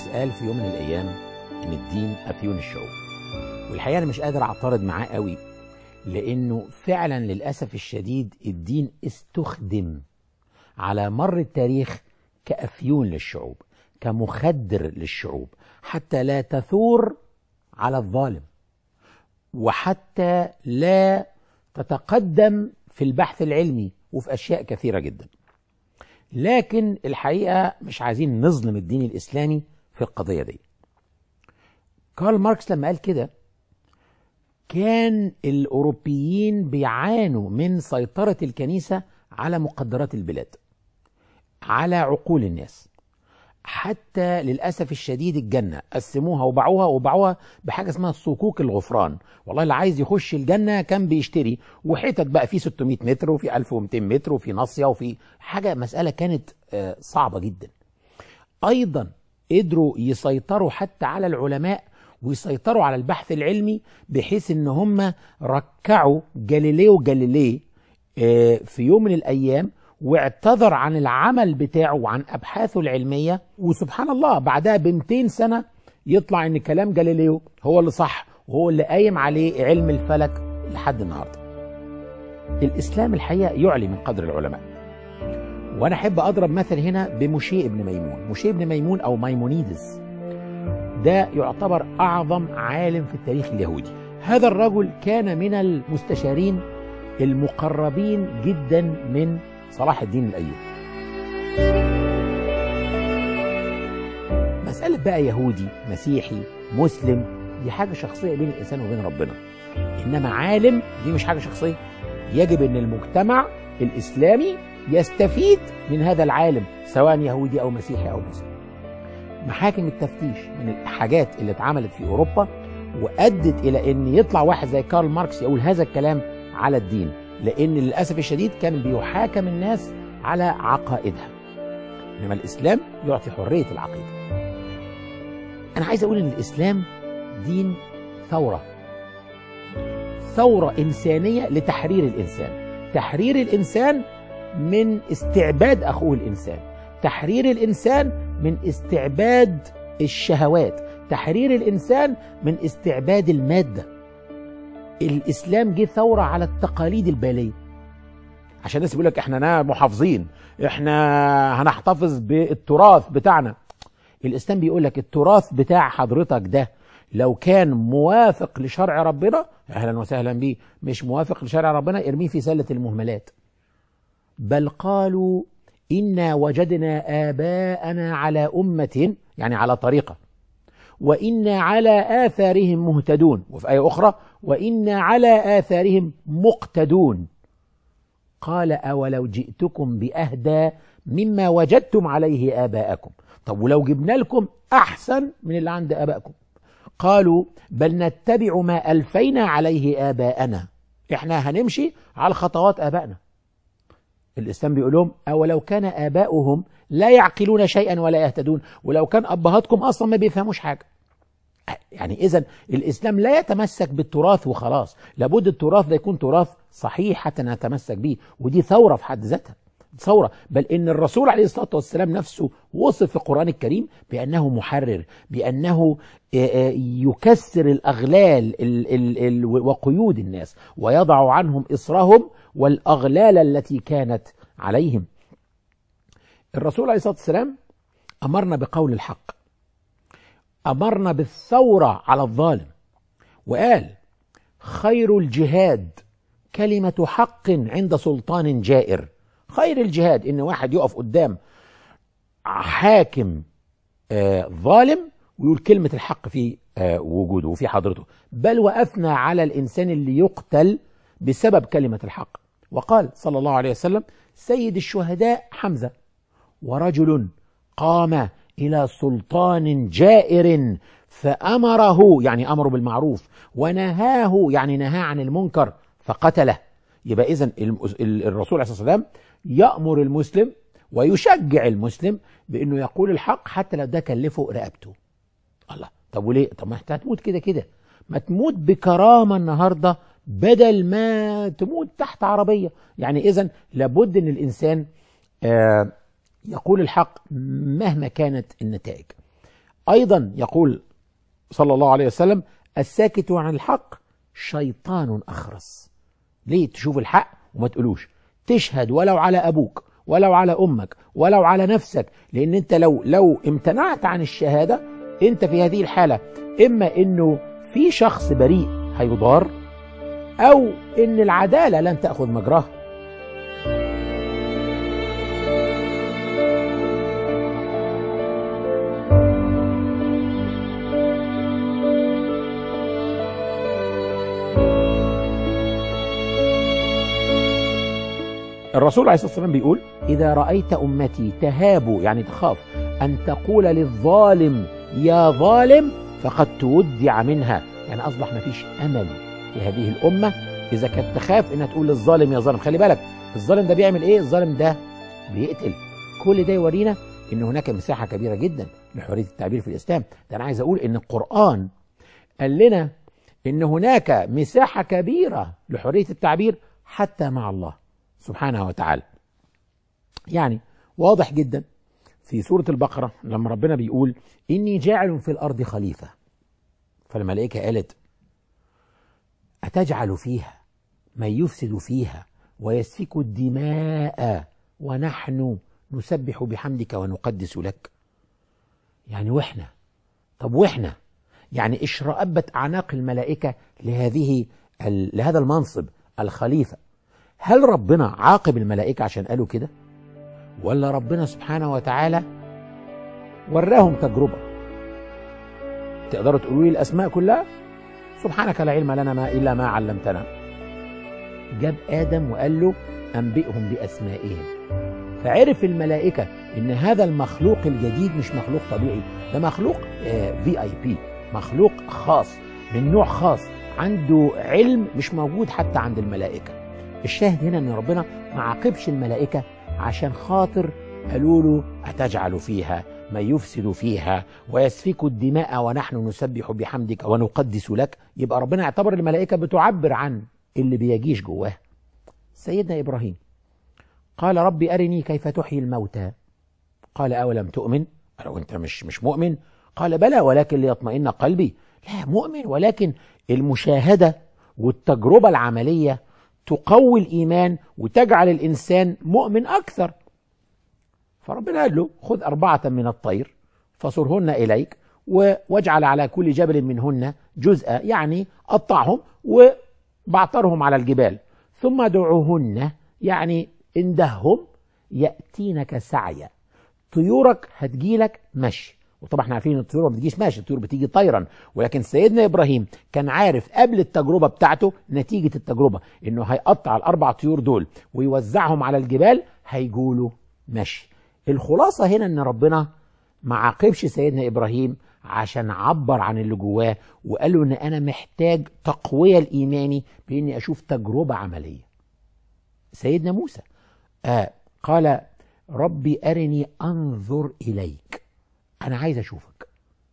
ماركس قال في يوم من الايام ان الدين افيون الشعوب والحقيقه انا مش قادر اعترض معاه قوي لانه فعلا للاسف الشديد الدين استخدم على مر التاريخ كافيون للشعوب كمخدر للشعوب حتى لا تثور على الظالم وحتى لا تتقدم في البحث العلمي وفي اشياء كثيره جدا لكن الحقيقه مش عايزين نظلم الدين الاسلامي في القضيه دي كارل ماركس لما قال كده كان الاوروبيين بيعانوا من سيطره الكنيسه على مقدرات البلاد على عقول الناس حتى للاسف الشديد الجنه قسموها وباعوها وباعوها بحاجه اسمها صكوك الغفران والله اللي عايز يخش الجنه كان بيشتري وحتت بقى في 600 متر وفي 1200 متر وفي ناصيه وفي حاجه مساله كانت صعبه جدا ايضا قدروا يسيطروا حتى على العلماء ويسيطروا على البحث العلمي بحيث ان هم ركعوا جاليليو جاليلي في يوم من الايام واعتذر عن العمل بتاعه وعن ابحاثه العلميه وسبحان الله بعدها ب 200 سنه يطلع ان كلام جاليليو هو اللي صح وهو اللي قايم عليه علم الفلك لحد النهارده. الاسلام الحقيقه يعلي من قدر العلماء. وانا احب اضرب مثل هنا بمشي ابن ميمون، مشي ابن ميمون او ميمونيدس ده يعتبر اعظم عالم في التاريخ اليهودي. هذا الرجل كان من المستشارين المقربين جدا من صلاح الدين الايوبي مسألة بقى يهودي مسيحي مسلم دي حاجة شخصية بين الإنسان وبين ربنا إنما عالم دي مش حاجة شخصية يجب أن المجتمع الإسلامي يستفيد من هذا العالم سواء يهودي أو مسيحي أو مسلم محاكم التفتيش من الحاجات اللي اتعملت في أوروبا وأدت إلى أن يطلع واحد زي كارل ماركس يقول هذا الكلام على الدين لان للاسف الشديد كان بيحاكم الناس على عقائدها انما الاسلام يعطي حريه العقيده انا عايز اقول ان الاسلام دين ثوره ثوره انسانيه لتحرير الانسان تحرير الانسان من استعباد اخوه الانسان تحرير الانسان من استعباد الشهوات تحرير الانسان من استعباد الماده الاسلام جه ثوره على التقاليد الباليه عشان الناس بيقول لك احنا محافظين احنا هنحتفظ بالتراث بتاعنا الاسلام بيقول لك التراث بتاع حضرتك ده لو كان موافق لشرع ربنا اهلا وسهلا بيه مش موافق لشرع ربنا ارميه في سله المهملات بل قالوا انا وجدنا اباءنا على امه يعني على طريقه وإنا على آثارهم مهتدون وفي آية أخرى وإنا على آثارهم مقتدون قال أولو جئتكم بأهدى مما وجدتم عليه آباءكم طب ولو جبنا لكم أحسن من اللي عند آبائكم قالوا بل نتبع ما ألفينا عليه آباءنا إحنا هنمشي على خطوات آبائنا الإسلام بيقول لهم أولو كان آباؤهم لا يعقلون شيئا ولا يهتدون ولو كان أبهاتكم أصلا ما بيفهموش حاجة يعني إذا الإسلام لا يتمسك بالتراث وخلاص لابد التراث ده يكون تراث صحيح حتى نتمسك به ودي ثورة في حد ذاتها ثورة بل إن الرسول عليه الصلاة والسلام نفسه وصف في القرآن الكريم بأنه محرر بأنه يكسر الأغلال وقيود الناس ويضع عنهم إصرهم والأغلال التي كانت عليهم الرسول عليه الصلاة والسلام أمرنا بقول الحق أمرنا بالثورة على الظالم وقال خير الجهاد كلمة حق عند سلطان جائر خير الجهاد إن واحد يقف قدام حاكم آه ظالم ويقول كلمة الحق في آه وجوده وفي حضرته بل وأثنى على الإنسان اللي يقتل بسبب كلمة الحق وقال صلى الله عليه وسلم سيد الشهداء حمزة ورجل قام إلى سلطان جائر فأمره يعني أمره بالمعروف ونهاه يعني نهاه عن المنكر فقتله يبقى إذن الرسول عليه الصلاة والسلام يأمر المسلم ويشجع المسلم بأنه يقول الحق حتى لو ده كلفه رقبته الله طب وليه طب ما انت هتموت كده كده ما تموت بكرامة النهاردة بدل ما تموت تحت عربية يعني إذا لابد أن الإنسان آه يقول الحق مهما كانت النتائج أيضا يقول صلى الله عليه وسلم الساكت عن الحق شيطان أخرس ليه تشوف الحق وما تقولوش تشهد ولو على أبوك ولو على أمك ولو على نفسك لأن أنت لو لو امتنعت عن الشهادة أنت في هذه الحالة إما أنه في شخص بريء هيضار أو أن العدالة لن تأخذ مجراها الرسول عليه الصلاة والسلام بيقول إذا رأيت أمتي تهاب يعني تخاف أن تقول للظالم يا ظالم فقد تودع منها يعني أصبح ما فيش أمل في هذه الأمة إذا كانت تخاف إنها تقول للظالم يا ظالم خلي بالك الظالم ده بيعمل إيه الظالم ده بيقتل كل ده يورينا إن هناك مساحة كبيرة جدا لحرية التعبير في الإسلام ده أنا عايز أقول إن القرآن قال لنا إن هناك مساحة كبيرة لحرية التعبير حتى مع الله سبحانه وتعالى يعني واضح جدا في سورة البقرة لما ربنا بيقول إني جاعل في الأرض خليفة فالملائكة قالت أتجعل فيها من يفسد فيها ويسفك الدماء ونحن نسبح بحمدك ونقدس لك يعني وإحنا طب وإحنا يعني اشرأبت أعناق الملائكة لهذه لهذا المنصب الخليفة هل ربنا عاقب الملائكة عشان قالوا كده ولا ربنا سبحانه وتعالى وراهم تجربة تقدروا تقولوا لي الأسماء كلها سبحانك لا علم لنا ما إلا ما علمتنا جاب آدم وقال له أنبئهم بأسمائهم فعرف الملائكة إن هذا المخلوق الجديد مش مخلوق طبيعي ده مخلوق في اي بي مخلوق خاص من نوع خاص عنده علم مش موجود حتى عند الملائكه الشاهد هنا ان ربنا ما عاقبش الملائكه عشان خاطر قالوا له اتجعل فيها من يفسد فيها ويسفك الدماء ونحن نسبح بحمدك ونقدس لك يبقى ربنا اعتبر الملائكه بتعبر عن اللي بيجيش جواه سيدنا ابراهيم قال ربي ارني كيف تحيي الموتى قال اولم تؤمن لو انت مش مش مؤمن قال بلى ولكن ليطمئن قلبي لا مؤمن ولكن المشاهده والتجربه العمليه تقوي الايمان وتجعل الانسان مؤمن اكثر فربنا قال له خذ اربعه من الطير فصرهن اليك واجعل على كل جبل منهن جزءا يعني قطعهم وبعترهم على الجبال ثم دعوهن يعني اندههم ياتينك سعيا طيورك هتجيلك مشي وطبعا احنا عارفين ان الطيور ما بتجيش ماشي الطيور بتيجي طيرا ولكن سيدنا ابراهيم كان عارف قبل التجربه بتاعته نتيجه التجربه انه هيقطع الاربع طيور دول ويوزعهم على الجبال هيجولوا مشي الخلاصه هنا ان ربنا ما عاقبش سيدنا ابراهيم عشان عبر عن اللي جواه وقال له ان انا محتاج تقويه الايماني باني اشوف تجربه عمليه سيدنا موسى آه قال ربي ارني انظر اليك انا عايز اشوفك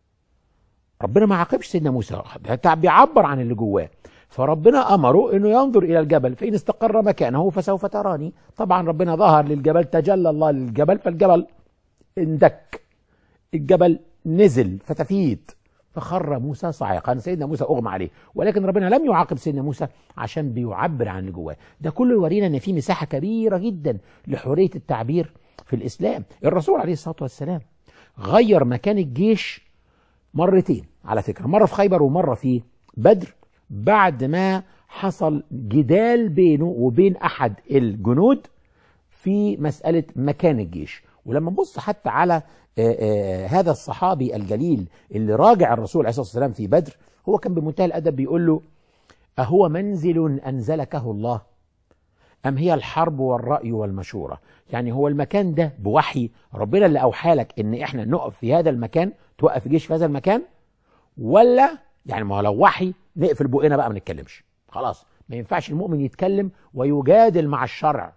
ربنا ما عاقبش سيدنا موسى ده بيعبر عن اللي جواه فربنا امره انه ينظر الى الجبل فان استقر مكانه فسوف تراني طبعا ربنا ظهر للجبل تجلى الله للجبل فالجبل اندك الجبل نزل فتفيت فخر موسى صاعقا سيدنا موسى اغمى عليه ولكن ربنا لم يعاقب سيدنا موسى عشان بيعبر عن اللي جواه ده كله يورينا ان في مساحه كبيره جدا لحريه التعبير في الاسلام الرسول عليه الصلاه والسلام غير مكان الجيش مرتين على فكرة مرة في خيبر ومرة في بدر بعد ما حصل جدال بينه وبين أحد الجنود في مسألة مكان الجيش ولما نبص حتى على آآ آآ هذا الصحابي الجليل اللي راجع الرسول عليه الصلاة والسلام في بدر هو كان بمنتهى الأدب بيقول له أهو منزل أنزلكه الله أم هي الحرب والرأي والمشورة يعني هو المكان ده بوحي ربنا اللي أوحى لك إن إحنا نقف في هذا المكان توقف الجيش في هذا المكان ولا يعني ما هو لو وحي نقفل بقنا بقى ما نتكلمش خلاص ما ينفعش المؤمن يتكلم ويجادل مع الشرع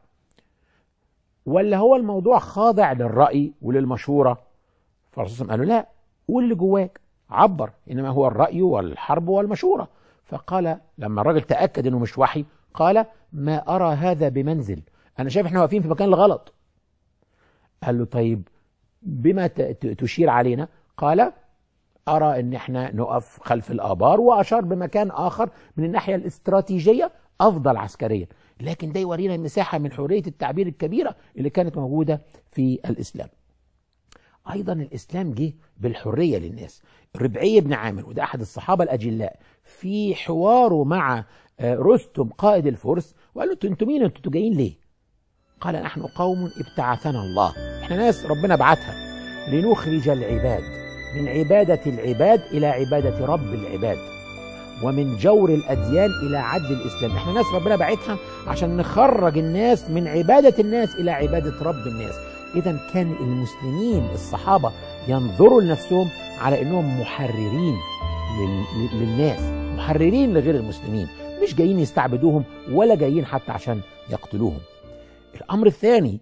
ولا هو الموضوع خاضع للرأي وللمشورة فالرسول قال له لا قول اللي جواك عبر إنما هو الرأي والحرب والمشورة فقال لما الراجل تأكد إنه مش وحي قال ما أرى هذا بمنزل أنا شايف إحنا واقفين في مكان الغلط قال له طيب بما تشير علينا قال ارى ان احنا نقف خلف الابار واشار بمكان اخر من الناحيه الاستراتيجيه افضل عسكريا لكن ده يورينا مساحه من حريه التعبير الكبيره اللي كانت موجوده في الاسلام ايضا الاسلام جه بالحريه للناس ربعي بن عامر وده احد الصحابه الاجلاء في حواره مع آه، رستم قائد الفرس وقال له انتوا مين انتوا جايين ليه قال نحن قوم ابتعثنا الله احنا ناس ربنا بعتها لنخرج العباد من عبادة العباد إلى عبادة رب العباد ومن جور الأديان إلى عدل الإسلام احنا ناس ربنا بعتها عشان نخرج الناس من عبادة الناس إلى عبادة رب الناس إذا كان المسلمين الصحابة ينظروا لنفسهم على أنهم محررين لل- للناس محررين لغير المسلمين مش جايين يستعبدوهم ولا جايين حتى عشان يقتلوهم الأمر الثاني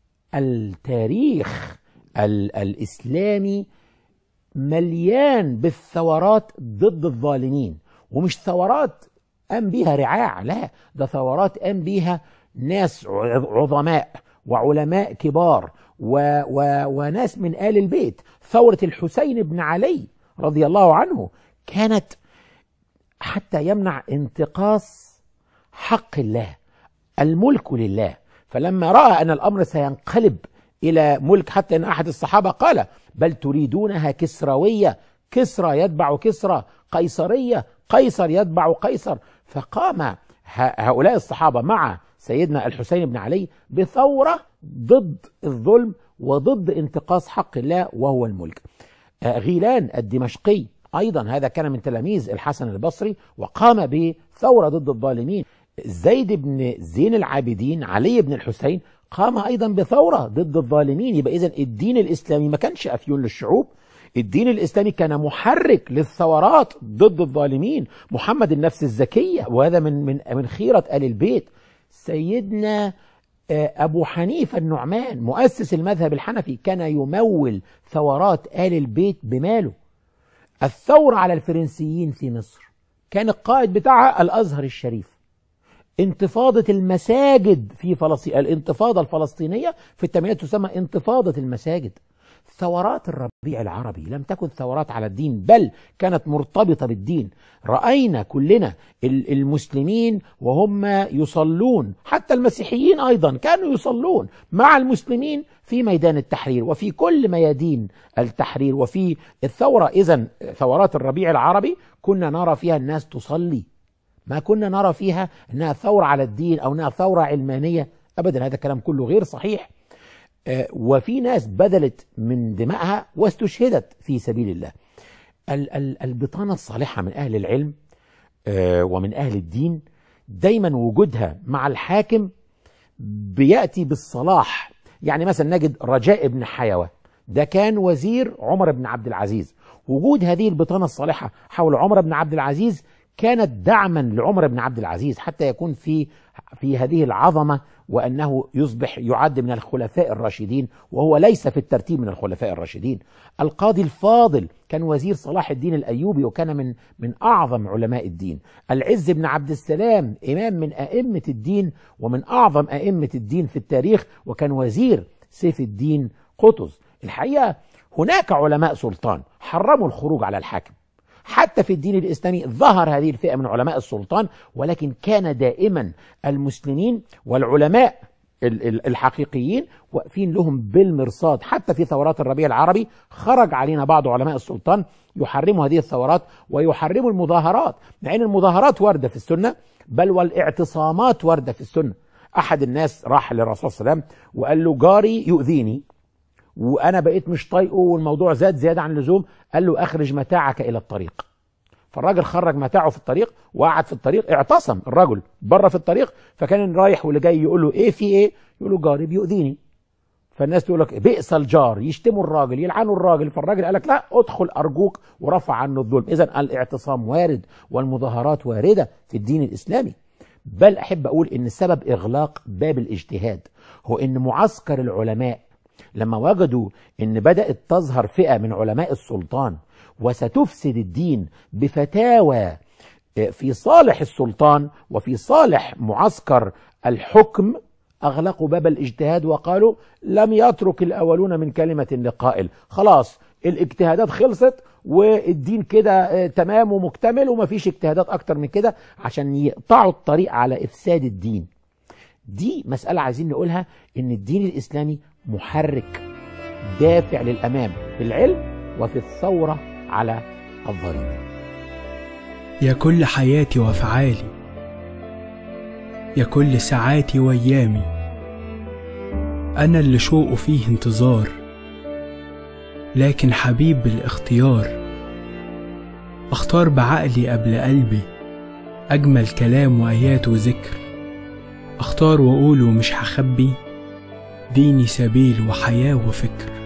التاريخ ال- الإسلامي مليان بالثورات ضد الظالمين ومش ثورات قام بيها رعاع لا ده ثورات قام بيها ناس ع- عظماء وعلماء كبار و و وناس من آل البيت ثورة الحسين بن علي رضي الله عنه كانت حتى يمنع انتقاص حق الله الملك لله فلما راى ان الامر سينقلب الى ملك حتى ان احد الصحابه قال بل تريدونها كسرويه كسرى يتبع كسرى قيصريه قيصر يتبع قيصر فقام ه- هؤلاء الصحابه مع سيدنا الحسين بن علي بثوره ضد الظلم وضد انتقاص حق الله وهو الملك آه، غيلان الدمشقي ايضا هذا كان من تلاميذ الحسن البصري وقام بثوره ضد الظالمين زيد بن زين العابدين علي بن الحسين قام ايضا بثوره ضد الظالمين يبقى اذا الدين الاسلامي ما كانش افيون للشعوب الدين الاسلامي كان محرك للثورات ضد الظالمين محمد النفس الزكيه وهذا من من من خيره ال البيت سيدنا آه، أبو حنيفة النعمان مؤسس المذهب الحنفي كان يمول ثورات آل البيت بماله الثورة على الفرنسيين في مصر كان القائد بتاعها الأزهر الشريف انتفاضة المساجد في فلسطين الانتفاضة الفلسطينية في الثمانينات تسمى انتفاضة المساجد ثورات الربيع العربي لم تكن ثورات على الدين بل كانت مرتبطة بالدين رأينا كلنا ال- المسلمين وهم يصلون حتى المسيحيين أيضا كانوا يصلون مع المسلمين في ميدان التحرير وفي كل ميادين التحرير وفي الثورة إذا ثورات الربيع العربي كنا نرى فيها الناس تصلي ما كنا نرى فيها انها ثوره على الدين او انها ثوره علمانيه ابدا هذا الكلام كله غير صحيح آه، وفي ناس بذلت من دمائها واستشهدت في سبيل الله ال- ال- البطانه الصالحه من اهل العلم آه، ومن اهل الدين دايما وجودها مع الحاكم بياتي بالصلاح يعني مثلا نجد رجاء بن حيوه ده كان وزير عمر بن عبد العزيز وجود هذه البطانه الصالحه حول عمر بن عبد العزيز كانت دعما لعمر بن عبد العزيز حتى يكون في في هذه العظمه وانه يصبح يعد من الخلفاء الراشدين وهو ليس في الترتيب من الخلفاء الراشدين. القاضي الفاضل كان وزير صلاح الدين الايوبي وكان من من اعظم علماء الدين. العز بن عبد السلام امام من ائمه الدين ومن اعظم ائمه الدين في التاريخ وكان وزير سيف الدين قطز. الحقيقه هناك علماء سلطان حرموا الخروج على الحاكم. حتى في الدين الاسلامي ظهر هذه الفئه من علماء السلطان ولكن كان دائما المسلمين والعلماء ال- ال- الحقيقيين واقفين لهم بالمرصاد حتى في ثورات الربيع العربي خرج علينا بعض علماء السلطان يحرموا هذه الثورات ويحرموا المظاهرات مع ان المظاهرات وارده في السنه بل والاعتصامات وارده في السنه احد الناس راح للرسول صلى الله عليه وسلم وقال له جاري يؤذيني وانا بقيت مش طايقه والموضوع زاد زياده عن اللزوم قال له اخرج متاعك الى الطريق فالراجل خرج متاعه في الطريق وقعد في الطريق اعتصم الرجل بره في الطريق فكان رايح واللي جاي يقول له ايه في ايه يقول له جاري بيؤذيني فالناس تقول لك بئس الجار يشتموا الراجل يلعنوا الراجل فالراجل قال لك لا ادخل ارجوك ورفع عنه الظلم اذا الاعتصام وارد والمظاهرات وارده في الدين الاسلامي بل احب اقول ان سبب اغلاق باب الاجتهاد هو ان معسكر العلماء لما وجدوا ان بدات تظهر فئه من علماء السلطان وستفسد الدين بفتاوى في صالح السلطان وفي صالح معسكر الحكم اغلقوا باب الاجتهاد وقالوا لم يترك الاولون من كلمه لقائل خلاص الاجتهادات خلصت والدين كده آه، تمام ومكتمل ومفيش اجتهادات اكتر من كده عشان يقطعوا الطريق على افساد الدين دي مسألة عايزين نقولها ان الدين الاسلامي محرك دافع للامام في العلم وفي الثورة على الضريبة يا كل حياتي وافعالي يا كل ساعاتي وايامي انا اللي شوقه فيه انتظار لكن حبيب بالاختيار اختار بعقلي قبل قلبي اجمل كلام وايات وذكر اختار واقوله مش هخبي ديني سبيل وحياه وفكر